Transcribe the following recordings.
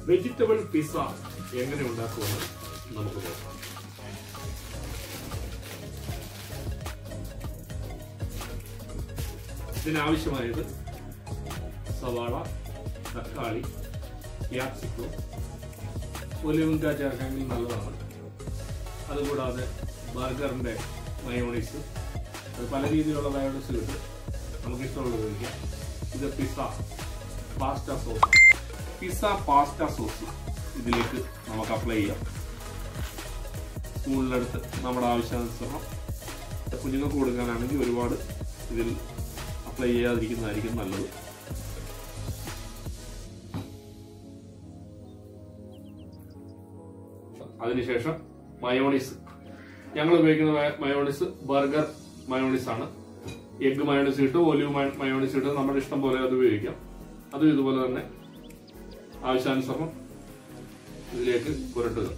vegetable pizza എങ്ങനെ ഉണ്ടാക്കുമെന്ന് നമുക്ക് നോക്കാം ഇതിനാവശ്യമായത് സവാള തക്കാളി ക്യാപ്സിക്കോ ഒലിവുങ്ക ചേർക്കാമെങ്കിൽ നല്ലതാണ് അതുകൂടാതെ ബർഗറിന്റെ മയോണൈസ് അത് പല രീതിയിലുള്ള മയോണൈസ് കിട്ടും നമുക്ക് ഇഷ്ടമുള്ളത് ഉപയോഗിക്കാം ഇത് pizza pasta sauce pizza pasta sauce ഇതിലേക്ക് നമുക്ക് അപ്ലൈ ചെയ്യാം സ്പൂണിലെടുത്ത് നമ്മുടെ ആവശ്യാനുസരണം കുഞ്ഞുങ്ങൾക്ക് കൊടുക്കാനാണെങ്കിൽ ഒരുപാട് ഇതിൽ അപ്ലൈ ചെയ്യാതിരിക്കുന്നതായിരിക്കും നല്ലത് അതിനുശേഷം മയോണൈസ് ഞങ്ങൾ ഉപയോഗിക്കുന്ന മയ- മയോണൈസ് ബർഗർ മയോണൈസ് ആണ് എഗ് മയോണൈസ് ഇട്ട് ഒലിവ് മയ- മയോണൈസ് ഇട്ട് നമ്മുടെ ഇഷ്ടം പോലെ അത് ഉപയോഗിക്കാം അതും ഇതുപോലെ തന്നെ ആവശ്യാനുസരണം ഇതിലേക്ക് പുരട്ടുക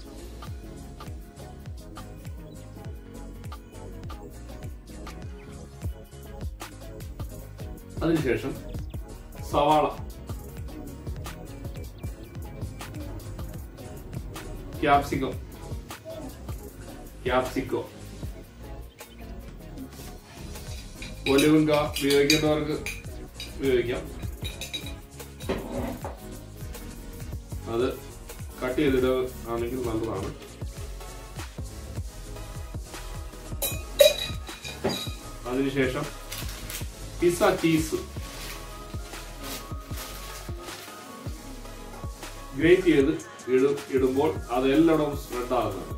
അതിനുശേഷം സവാള ക്യാപ്സിക്കം ക്യാപ്സിക്കോ ഒലിവുങ്ക ഉപയോഗിക്കേണ്ടവർക്ക് ഉപയോഗിക്കാം അത് കട്ട് ചെയ്തിട്ട് ആണെങ്കിൽ നല്ലതാണ് അതിനുശേഷം പിസ്സ ചീസ് ഗ്രേറ്റ് ചെയ്ത് ഇടും ഇടുമ്പോൾ അത് എല്ലായിടവും സ്പ്രെഡ് ആകുന്നത്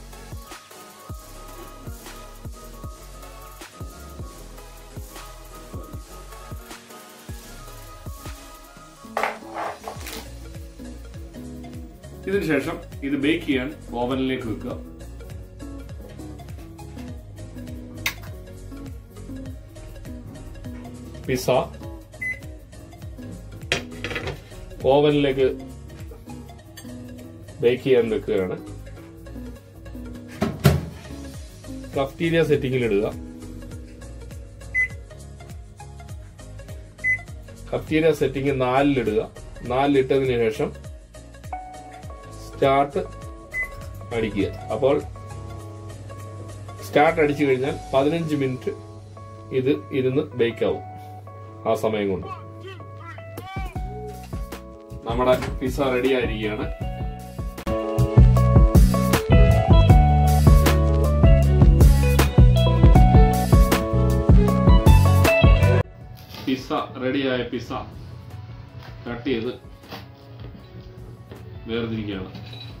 ഇതിനുശേഷം ഇത് ബേക്ക് ചെയ്യാൻ ഓവനിലേക്ക് വെക്കുക പിസ്സ ഓവനിലേക്ക് ബേക്ക് ചെയ്യാൻ വെക്കുകയാണ് കഫ്റ്റീരിയ സെറ്റിംഗിൽ ഇടുക കഫ്റ്റീരിയ സെറ്റിംഗ് നാലിലിടുക നാലിലിട്ടതിന് ശേഷം സ്റ്റാർട്ട് അടിക്കുക അപ്പോൾ സ്റ്റാർട്ട് അടിച്ചു കഴിഞ്ഞാൽ പതിനഞ്ച് മിനിറ്റ് ഇത് ഇരുന്ന് ബേക്ക് ആവും ആ സമയം കൊണ്ട് നമ്മുടെ പിസ്സ റെഡി ആയിരിക്കുകയാണ് പിസ്സ റെഡിയായ പിസ്സ കട്ട് ചെയ്ത് വേർതിരിക്കുകയാണ്